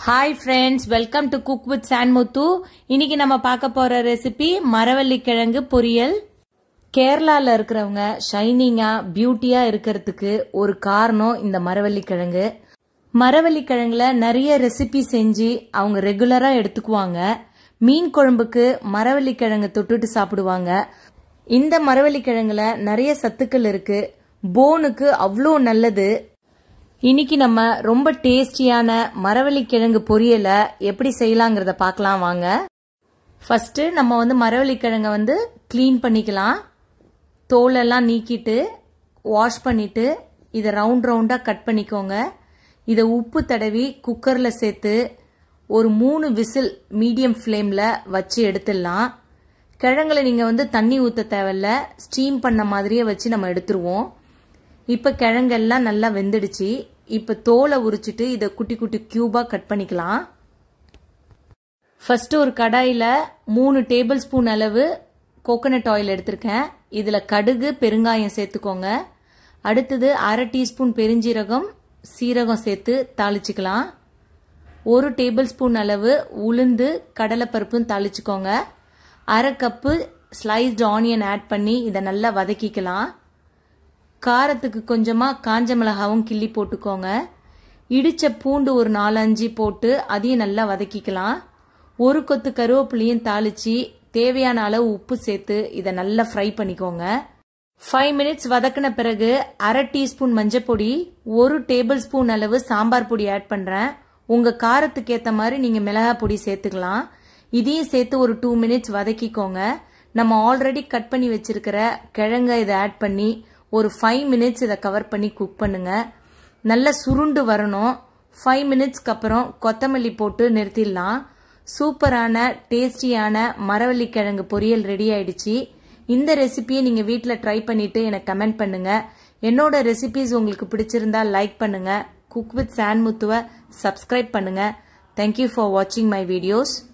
hi friends welcome to cook with Sanmuthu இன்னைக்கு நம்ம பார்க்க போற ரெசிபி மரவள்ளி கிழங்கு பொரியல் கேரளால இருக்கிறவங்க ஷைனிங்கா பியூட்டியா இருக்கிறதுக்கு ஒரு காரணம் இந்த மரவள்ளி கிழங்கு மரவள்ளி கிழங்குல நிறைய ரெசிபி செஞ்சு அவங்க ரெகுலரா எடுத்துக்குவாங்க மீன் குழம்புக்கு மரவள்ளி கிழங்கு தொட்டுட்டு சாப்பிடுவாங்க இந்த மரவள்ளி கிழங்குல நிறைய சத்துக்கள் இருக்கு போனுக்கு அவ்வளோ நல்லது இன்னைக்கு நம்ம ரொம்ப டேஸ்டியான மரவள்ளி கிழங்கு பொரியலை எப்படி செய்யலாங்கிறத பார்க்கலாம் வாங்க ஃபர்ஸ்ட் நம்ம வந்து மரவள்ளி கிழங்கை வந்து க்ளீன் பண்ணிக்கலாம் தோலெல்லாம் நீக்கிட்டு வாஷ் பண்ணிட்டு இதை ரவுண்ட் ரவுண்டாக கட் பண்ணிக்கோங்க இதை உப்பு தடவி குக்கரில் சேர்த்து ஒரு மூணு விசில் மீடியம் ஃப்ளேமில் வச்சு எடுத்துடலாம் கிழங்குல நீங்கள் வந்து தண்ணி ஊற்ற தேவையில்ல ஸ்டீம் பண்ண மாதிரியே வச்சு நம்ம எடுத்துருவோம் இப்போ கிழங்கெல்லாம் நல்லா வெந்துடுச்சு இப்போ தோலை உரிச்சிட்டு இதை குட்டி குட்டி க்யூபாக கட் பண்ணிக்கலாம் ஃபர்ஸ்ட் ஒரு கடாயில் மூணு டேபிள் ஸ்பூன் அளவு கோகனட் ஆயில் எடுத்திருக்கேன் இதில் கடுகு பெருங்காயம் சேர்த்துக்கோங்க அடுத்தது அரை டீஸ்பூன் பெருஞ்சீரகம் சீரகம் சேர்த்து தாளிச்சுக்கலாம் ஒரு டேபிள் ஸ்பூன் அளவு உளுந்து கடலைப்பருப்பும் தாளிச்சுக்கோங்க அரை கப்பு ஸ்லைஸ்டு ஆனியன் ஆட் பண்ணி இதை நல்லா வதக்கிக்கலாம் காரத்துக்கு கொஞ்சமாக காஞ்ச மிளகாவும் கிள்ளி போட்டுக்கோங்க இடித்த பூண்டு ஒரு நாலஞ்சு போட்டு அதையும் நல்லா வதக்கிக்கலாம் ஒரு கொத்து கருவேப்பிலையும் தாளித்து தேவையான அளவு உப்பு சேர்த்து இதை நல்லா ஃப்ரை பண்ணிக்கோங்க ஃபைவ் மினிட்ஸ் வதக்கின பிறகு அரை டீஸ்பூன் மஞ்சப்பொடி ஒரு டேபிள் ஸ்பூன் அளவு சாம்பார் பொடி ஆட் பண்ணுறேன் உங்கள் காரத்துக்கு ஏற்ற மாதிரி நீங்கள் மிளகா பொடி சேர்த்துக்கலாம் இதையும் சேர்த்து ஒரு டூ மினிட்ஸ் வதக்கிக்கோங்க நம்ம ஆல்ரெடி கட் பண்ணி வச்சிருக்கிற கிழங்க இதை ஆட் பண்ணி ஒரு ஃபைவ் மினிட்ஸ் இதை கவர் பண்ணி குக் பண்ணுங்க நல்லா சுருண்டு வரணும் ஃபைவ் மினிட்ஸ்க்கு அப்புறம் கொத்தமல்லி போட்டு நிறுத்திடலாம் சூப்பரான டேஸ்டியான மரவள்ளி கிழங்கு பொரியல் ரெடி ஆயிடுச்சு இந்த ரெசிபியை நீங்கள் வீட்டில் ட்ரை பண்ணிட்டு எனக்கு கமெண்ட் பண்ணுங்க என்னோட ரெசிபிஸ் உங்களுக்கு பிடிச்சிருந்தா லைக் பண்ணுங்க குக் வித் சான்முத்துவை சப்ஸ்கிரைப் பண்ணுங்க தேங்க்யூ ஃபார் வாட்சிங் மை வீடியோஸ்